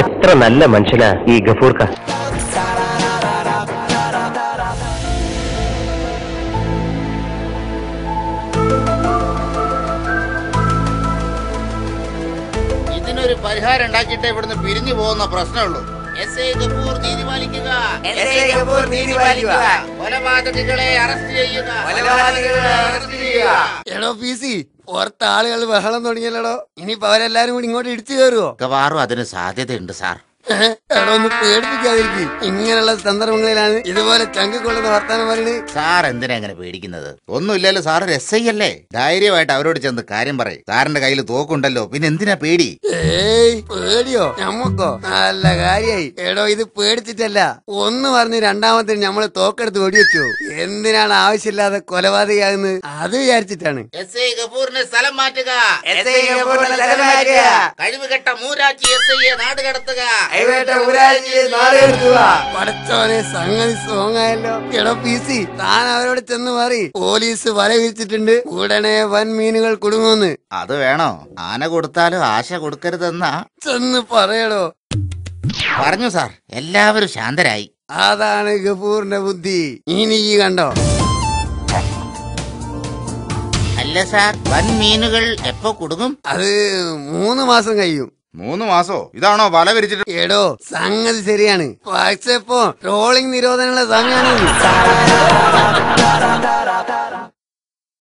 എത്ര നല്ല മനുഷ്യനാ ഈ ഗഫൂർക്ക ഇതിനൊരു പരിഹാരം ഉണ്ടാക്കിയിട്ട് ഇവിടുന്ന് പിരിഞ്ഞു പോകുന്ന പ്രശ്നമുള്ളൂ എസ് ഐ കപൂർ നീതി പാലിക്കുക എസ് ഐ കപൂർ നീതി പാലിക്കുക. കൊലപാതകികളെ അറസ്റ്റ് ചെയ്യുക കൊലപാതകികളെ അറസ്റ്റ് ചെയ്യുക. എടോ പി സി പുറത്ത് ആളുകൾ ബഹളം തുടങ്ങിയല്ലോടോ ഇനിയിപ്പോ അവരെല്ലാരും കൂടി ഇങ്ങോട്ട് ഇടിച്ചു കയറുവോ മിക്കവാറും അതിന് സാധ്യതയുണ്ട് സാർ ഏഹ്? എടോ ഒന്ന് പേടിപ്പിക്കാതിരിക്കും ഇങ്ങനെയുള്ള സന്ദർഭങ്ങളിലാണ് ഇതുപോലെ ചങ്ക് കൊള്ളുന്ന വർത്താനം പറയുന്നത് സാർ എന്തിനാ അങ്ങനെ പേടിക്കുന്നത് ഒന്നുമില്ലല്ലോ സാർ ഒരു എസ് ഐ അല്ലേ ധൈര്യമായിട്ട് അവരോട് ചെന്ന് കാര്യം പറയും സാറിന്റെ കയ്യിൽ തോക്കുണ്ടല്ലോ പിന്നെ എന്തിനാ പേടി ഏയ് പേടിയോ ഞമ്മക്കോ നല്ല കാര്യായി എടോ ഇത് പേടിച്ചിട്ടല്ല ഒന്ന് പറഞ്ഞ് രണ്ടാമത്തിന് ഞമ്മള് തോക്കെടുത്ത് വെടിവെച്ചു എന്തിനാണ് ആവശ്യമില്ലാതെ കൊലപാതകയാകുന്നത് അത് വിചാരിച്ചിട്ടാണ് എസ് ഐ കപൂറിനെ സ്ഥലം മാറ്റുക എസ് ഐ കപൂറിനെ സ്ഥലം മാറ്റുക. കഴിവുകെട്ട മൂരാച്ചി എസ് ഐയെ നാട് കടത്തുക കൈവേട്ട ഊരാജിയെ നാടുകടത്തുക. പടച്ചോനെ സംഗതി സോങ്ങായല്ലോ എടോ പി സി താൻ അവരോട് ചെന്ന് മാറി പോലീസ് വല വിരിച്ചിട്ടുണ്ട് ഉടനെ വൻ മീനുകൾ കുടുങ്ങുമെന്ന് അത് വേണോ ആന കൊടുത്താലും ആശ കൊടുക്കരുതെന്നാ ചെന്ന് പറയടോ പറഞ്ഞു സാർ എല്ലാവരും ശാന്തരായി അതാണ് ഗഫൂറിന്റെ ബുദ്ധി ഇനി ഈ കണ്ടോ അല്ല സാർ വൻ മീനുകൾ എപ്പോ കുടുങ്ങും അത് മൂന്ന് മാസം കഴിയും മൂന്ന് മാസോ ഇതാണോ വല വിരിച്ചിട്ട് എടോ സംഗതി ശരിയാണ് പക്ഷെ ഇപ്പൊ ട്രോളിംഗ് നിരോധനമുള്ള സമയമാണ്